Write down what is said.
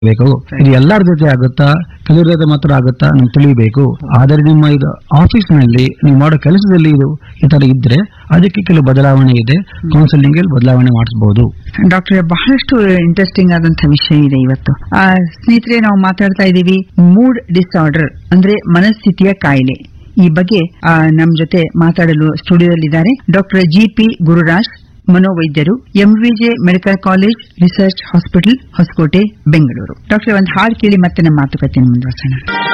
ಬೇಕು ಇದು ಎಲ್ಲರ ಜೊತೆ ಆಗುತ್ತಾ ಕೆಲವ್ರ ಜೊತೆ ಮಾತ್ರ ಆಗುತ್ತಾ ನೀವು ತಿಳಿಯಬೇಕು ಆದರೆ ನಿಮ್ಮ ಇದು ಆಫೀಸ್ ನಲ್ಲಿ ನೀವು ಮಾಡೋ ಕೆಲಸದಲ್ಲಿ ಇದು ಈ ತರ ಇದ್ರೆ ಅದಕ್ಕೆ ಕೆಲವು ಬದಲಾವಣೆ ಇದೆ ಕೌನ್ಸಿಲಿಂಗ್ ಅಲ್ಲಿ ಬದಲಾವಣೆ ಮಾಡಿಸಬಹುದು ಡಾಕ್ಟರ್ ಬಹಳಷ್ಟು ಇಂಟ್ರೆಸ್ಟಿಂಗ್ ಆದಂತಹ ವಿಷಯ ಇದೆ ಇವತ್ತು ಆ, ಸ್ನೇಹಿತರೆ ನಾವು ಮಾತಾಡ್ತಾ ಇದ್ದೀವಿ ಮೂಡ್ ಡಿಸಾರ್ಡರ್ ಅಂದ್ರೆ ಮನಸ್ಥಿತಿಯ ಕಾಯಿಲೆ ಈ ಬಗ್ಗೆ ಆ, ನಮ್ ಜೊತೆ ಮಾತಾಡಲು ಸ್ಟುಡಿಯೋದಲ್ಲಿದ್ದಾರೆ ಡಾಕ್ಟರ್ ಜಿ ಪಿ ಗುರುರಾಜ್ ಮನೋವೈದ್ಯರು MVJ medical college research hospital Hosakote Bengaluru doctor ಒಂದು ಹಾಡು ಕೇಳಿ ಮತ್ತೆ ನಮ್ಮ ಮಾತುಕತೆ ಮುಂದುವರ್ಸೋಣ